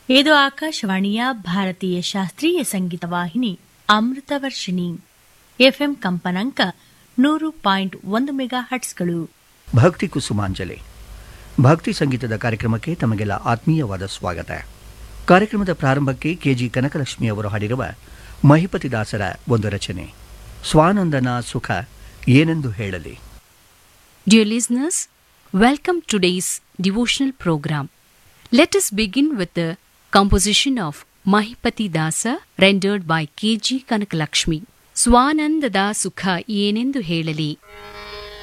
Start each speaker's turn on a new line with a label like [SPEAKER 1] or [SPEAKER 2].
[SPEAKER 1] ಇದು ಆಕಾಶವಾಣಿಯ ಭಾರತೀಯ ಶಾಸ್ತ್ರೀಯ ಸಂಗೀತ ವಾಹಿನಿ ಅಮೃತವರ್ಷಿಣಿ ಎಫ್ಎಂ ಕಂಪನಾಂಕ ನೂರು ಪಾಯಿಂಟ್ ಒಂದು ಮೆಗಾ ಹಟ್ಸ್ಗಳು
[SPEAKER 2] ಭಕ್ತಿ ಕುಸುಮಾಂಜಲಿ ಭಕ್ತಿ ಸಂಗೀತದ ಕಾರ್ಯಕ್ರಮಕ್ಕೆ ತಮಗೆಲ್ಲ ಆತ್ಮೀಯವಾದ ಸ್ವಾಗತ ಕಾರ್ಯಕ್ರಮದ ಪ್ರಾರಂಭಕ್ಕೆ ಕೆಜಿ ಕನಕಲಕ್ಷ್ಮಿ ಅವರು ಹಾಡಿರುವ ಮಹಿಪತಿದಾಸರ ಒಂದು ರಚನೆ ಸ್ವಾನಂದನ ಸುಖ ಏನೆಂದು ಹೇಳಲಿ
[SPEAKER 3] Dear listeners, welcome today's devotional program. Let us begin with the composition of Mahipati Dasa rendered by K.G. Kanakalakshmi. ಸ್ವಾನಂದದ ಸುಖ ಏನೆಂದು ಹೇಳಲಿ